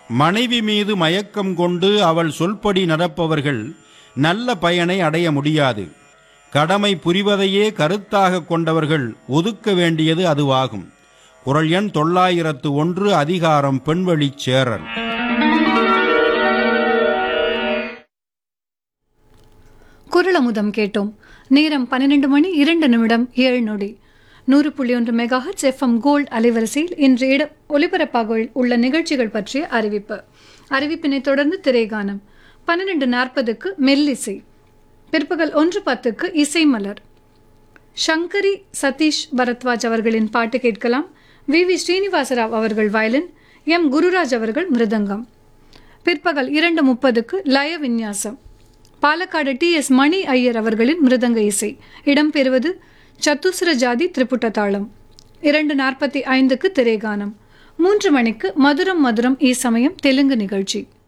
மனைவி மீது மயக்கம் கொண்டு அவள் சொல்படி நடப்பவர்கள் நல்ல பயனை அடைய முடியாது கடமை புரிவதையே கருத்தாக கொண்டவர்கள் ஒதுக்க வேண்டியது அதுவாகும் குரல் எண் தொள்ளாயிரத்து ஒன்று அதிகாரம் பெண்வழிச் சேரல் குரலமுதம் கேட்டோம் நேரம் பன்னிரண்டு மணி இரண்டு நிமிடம் ஏழு நொடி நூறு புள்ளி ஒன்று மெகாஹர்ட்ஸ் எஃப்எம் கோல்ட் அலைவரிசையில் இன்று இட ஒலிபரப்பாக உள்ள நிகழ்ச்சிகள் பற்றிய அறிவிப்பு அறிவிப்பினை தொடர்ந்து திரைகானம் பன்னிரண்டு நாற்பதுக்கு மெல்லிசை பிற்பகல் ஒன்று பத்துக்கு இசை மலர் சங்கரி சதீஷ் பரத்வாஜ் அவர்களின் பாட்டு கேட்கலாம் வி வி ஸ்ரீனிவாசராவ் அவர்கள் வயலின் எம் குருராஜ் அவர்கள் மிருதங்கம் பிற்பகல் இரண்டு முப்பதுக்கு லய விந்யாசம் பாலக்காடு டி எஸ் மணி ஐயர் அவர்களின் மிருதங்க இசை இடம்பெறுவது சத்துசுர ஜாதி திரிபுட்ட தாளம் இரண்டு நாற்பத்தி ஐந்துக்கு திரைகானம் மூன்று மணிக்கு மதுரம் மதுரம் ஈ சமயம் தெலுங்கு நிகழ்ச்சி